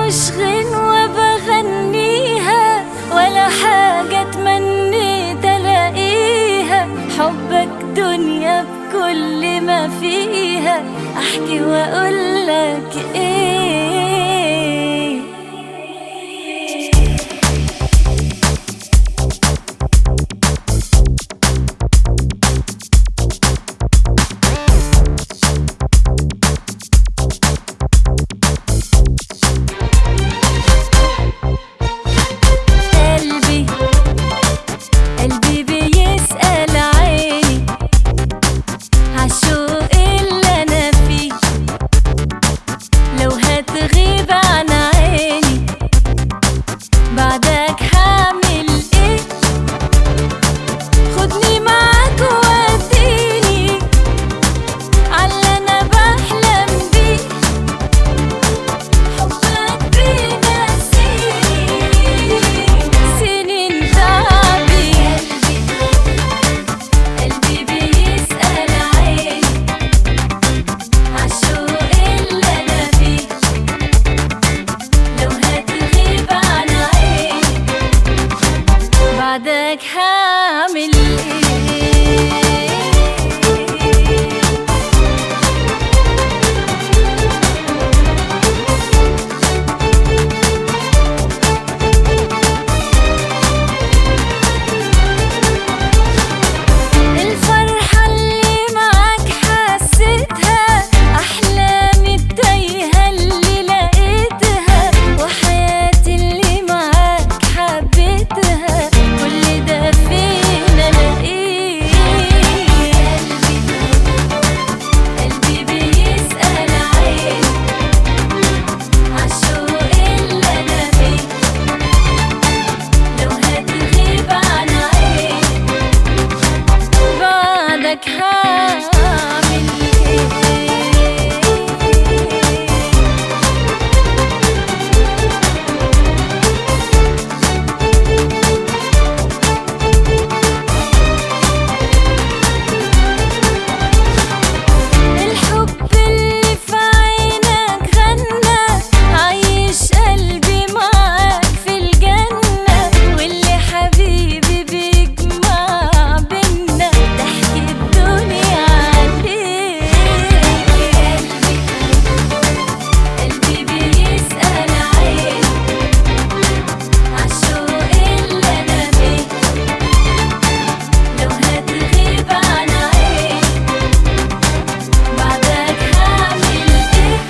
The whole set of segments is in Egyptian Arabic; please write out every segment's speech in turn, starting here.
مش غنوة بغنيها ولا حاجة تمنيت ألاقيها حبك دنيا بكل ما فيها أحكي وأقولك إيه قلبي قلبي بيسأل عيني عالشوق اللي أنا فيه لو هتغيب عن عيني بعدك هعمل ايه خدني معاك ووديني عاللي أنا بحلم بيه حبك بينسيني سنين تعبي قلبي بيسأل عيني عالشوق اللي أنا فيه لو هتغيب عن عيني بعدك هعمل ايه الفرحة اللي معاك حسيتها أحلامي التايهة اللي لقيتها وحياتي اللي معاك حبيتها كل ده فين ألاقيه قلبي بيسأل عيني عالشوق اللي أنا فيه لو هتغيب عن عيني بعدك هعمل ايه الحب اللي في عينك غنى عايش قلبي معاك في الجنة واللي حبيبي بيجمع بينا تحكي الدنيا عليك قلبي بيسأل عيني عالشوق اللي أنا فيه لو هتغيب عن عيني بعدك هعمل ايه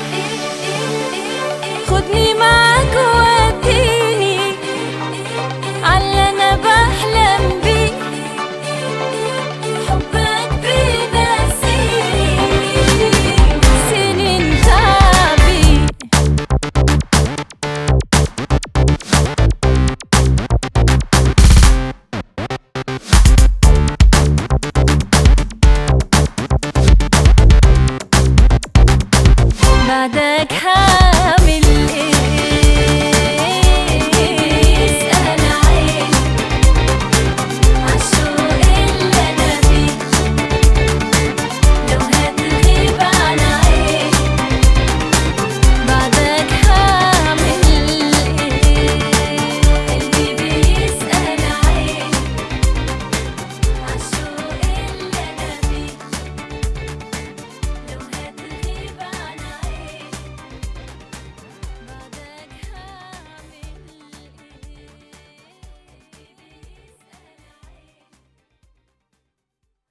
خدني معاك ووديني عاللي انا بحلم بيه حبك بينسيني سنين تعبي بعدك هعمل